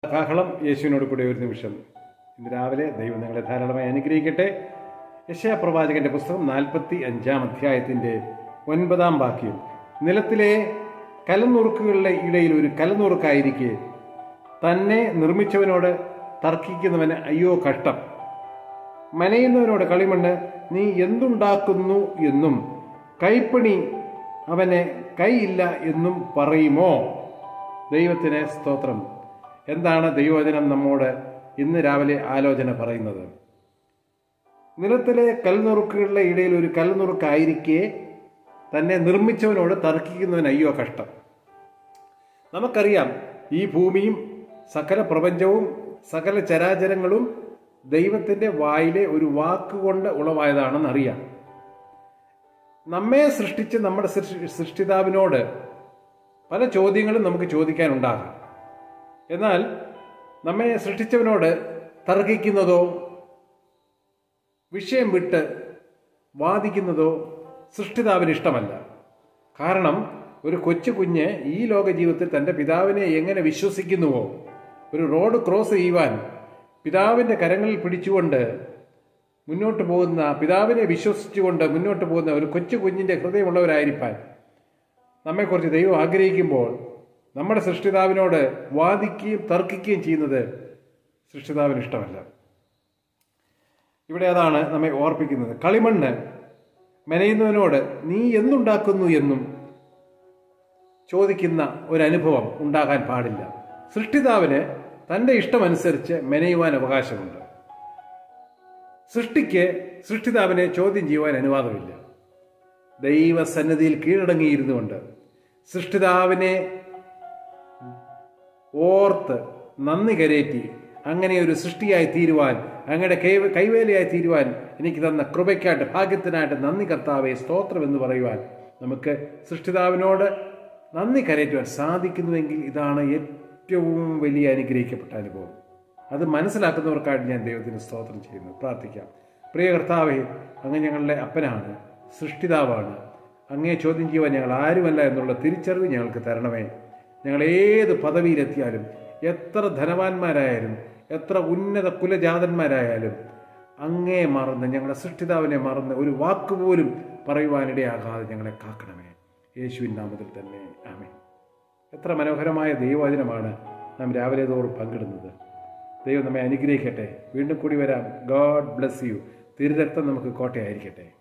കാഹളം യേശുവിനോട് കൂടെ ഒരു നിമിഷം ഇന്ന് രാവിലെ ദൈവം നിങ്ങളെ ധാരാളമായി അനുഗ്രഹിക്കട്ടെ യശയ പ്രവാചകന്റെ പുസ്തകം നാൽപ്പത്തി അഞ്ചാം അധ്യായത്തിന്റെ ഒൻപതാം വാക്യം നിലത്തിലെ കലനുറുക്കുകളുടെ ഇടയിൽ ഒരു കലനുറുക്കായിരിക്കെ തന്നെ നിർമ്മിച്ചവനോട് തർക്കിക്കുന്നവന് അയ്യോ കഷ്ടം മനയുന്നവനോട് കളിമണ്ണ് നീ എന്തുണ്ടാക്കുന്നു എന്നും കൈപ്പണി അവന് കൈയില്ല എന്നും പറയുമോ ദൈവത്തിന് സ്തോത്രം എന്താണ് ദൈവവചനം നമ്മോട് ഇന്ന് രാവിലെ ആലോചന പറയുന്നത് നിലത്തിലെ കൽനുറുക്കുകളുടെ ഇടയിൽ ഒരു കൽനുറുക്കായിരിക്കെ തന്നെ നിർമ്മിച്ചവനോട് തർക്കിക്കുന്നവൻ അയ്യോ കഷ്ടം നമുക്കറിയാം ഈ ഭൂമിയും സകല പ്രപഞ്ചവും സകല ചരാചരങ്ങളും ദൈവത്തിന്റെ വായിലെ ഒരു വാക്കുകൊണ്ട് ഉളവായതാണെന്ന് അറിയാം നമ്മെ സൃഷ്ടിച്ച് നമ്മുടെ സൃഷ്ടി- സൃഷ്ടിതാവിനോട് പല ചോദ്യങ്ങളും നമുക്ക് ചോദിക്കാനുണ്ടാകാം എന്നാൽ നമ്മെ സൃഷ്ടിച്ചവനോട് തർക്കിക്കുന്നതോ വിഷയം വിട്ട് വാദിക്കുന്നതോ സൃഷ്ടിതാവിന് ഇഷ്ടമല്ല കാരണം ഒരു കൊച്ചു കുഞ്ഞ് ഈ ലോക ജീവിതത്തിൽ തന്റെ പിതാവിനെ എങ്ങനെ വിശ്വസിക്കുന്നുവോ ഒരു റോഡ് ക്രോസ് ചെയ്യുവാൻ പിതാവിന്റെ കരങ്ങളിൽ പിടിച്ചുകൊണ്ട് മുന്നോട്ട് പോകുന്ന പിതാവിനെ വിശ്വസിച്ചുകൊണ്ട് മുന്നോട്ട് പോകുന്ന ഒരു കൊച്ചു കുഞ്ഞിന്റെ ഹൃദയമുള്ളവരായിരിക്കാൻ നമ്മെക്കുറിച്ച് ദൈവം ആഗ്രഹിക്കുമ്പോൾ നമ്മുടെ സൃഷ്ടിതാവിനോട് വാദിക്കുകയും തർക്കിക്കുകയും ചെയ്യുന്നത് സൃഷ്ടിതാവിന് ഇഷ്ടമല്ല ഇവിടെ അതാണ് നമ്മെ ഓർപ്പിക്കുന്നത് കളിമണ്ണ് മെനയുന്നവനോട് നീ എന്തുണ്ടാക്കുന്നു എന്നും ചോദിക്കുന്ന ഒരു അനുഭവം ഉണ്ടാകാൻ പാടില്ല സൃഷ്ടിതാവിന് തന്റെ ഇഷ്ടമനുസരിച്ച് മെനയുവാൻ അവകാശമുണ്ട് സൃഷ്ടിക്ക് സൃഷ്ടിതാവിനെ ചോദ്യം ചെയ്യുവാൻ അനുവാദമില്ല ദൈവസന്നിധിയിൽ കീഴടങ്ങിയിരുന്നുകൊണ്ട് സൃഷ്ടിതാവിനെ ഓർത്ത് നന്ദി കരേറ്റി അങ്ങനെ ഒരു സൃഷ്ടിയായി തീരുവാൻ അങ്ങയുടെ കൈ കൈവേലയായി തീരുവാൻ എനിക്ക് തന്ന കൃപയ്ക്കായിട്ട് ഭാഗ്യത്തിനായിട്ട് നന്ദി കർത്താവെ സ്തോത്രം എന്ന് പറയുവാൻ നമുക്ക് സൃഷ്ടിതാവിനോട് നന്ദി കരയറ്റുവാൻ സാധിക്കുന്നുവെങ്കിൽ ഇതാണ് ഏറ്റവും വലിയ അനുഗ്രഹിക്കപ്പെട്ട അനുഭവം അത് മനസ്സിലാക്കുന്നവർക്കായിട്ട് ഞാൻ ദൈവത്തിന് സ്തോത്രം ചെയ്യുന്നു പ്രാർത്ഥിക്കാം പ്രിയ കർത്താവെ അങ്ങ് ഞങ്ങളുടെ അപ്പനാണ് സൃഷ്ടിതാവാണ് അങ്ങേ ചോദ്യം ചെയ്യുവാൻ ഞങ്ങൾ ആരുമല്ല എന്നുള്ള തിരിച്ചറിവ് ഞങ്ങൾക്ക് തരണമേ ഞങ്ങൾ ഏത് പദവിയിലെത്തിയാലും എത്ര ധനവാന്മാരായാലും എത്ര ഉന്നത കുലജാതന്മാരായാലും അങ്ങേ മറന്ന് ഞങ്ങളുടെ സൃഷ്ടിതാവിനെ മറന്ന് ഒരു വാക്കുപോലും പറയുവാനിടയാകാതെ ഞങ്ങളെ കാക്കണമേ യേശുവിൻ നാമത്തിൽ തന്നെ ആമേ എത്ര മനോഹരമായ ദൈവവചനമാണ് നാം രാവിലെ തോറും പങ്കിടുന്നത് ദൈവം നമ്മെ അനുഗ്രഹിക്കട്ടെ വീണ്ടും കൂടി വരാം ഗോഡ് ബ്ലെസ് യു തിരുരക്തം നമുക്ക് കോട്ടയായിരിക്കട്ടെ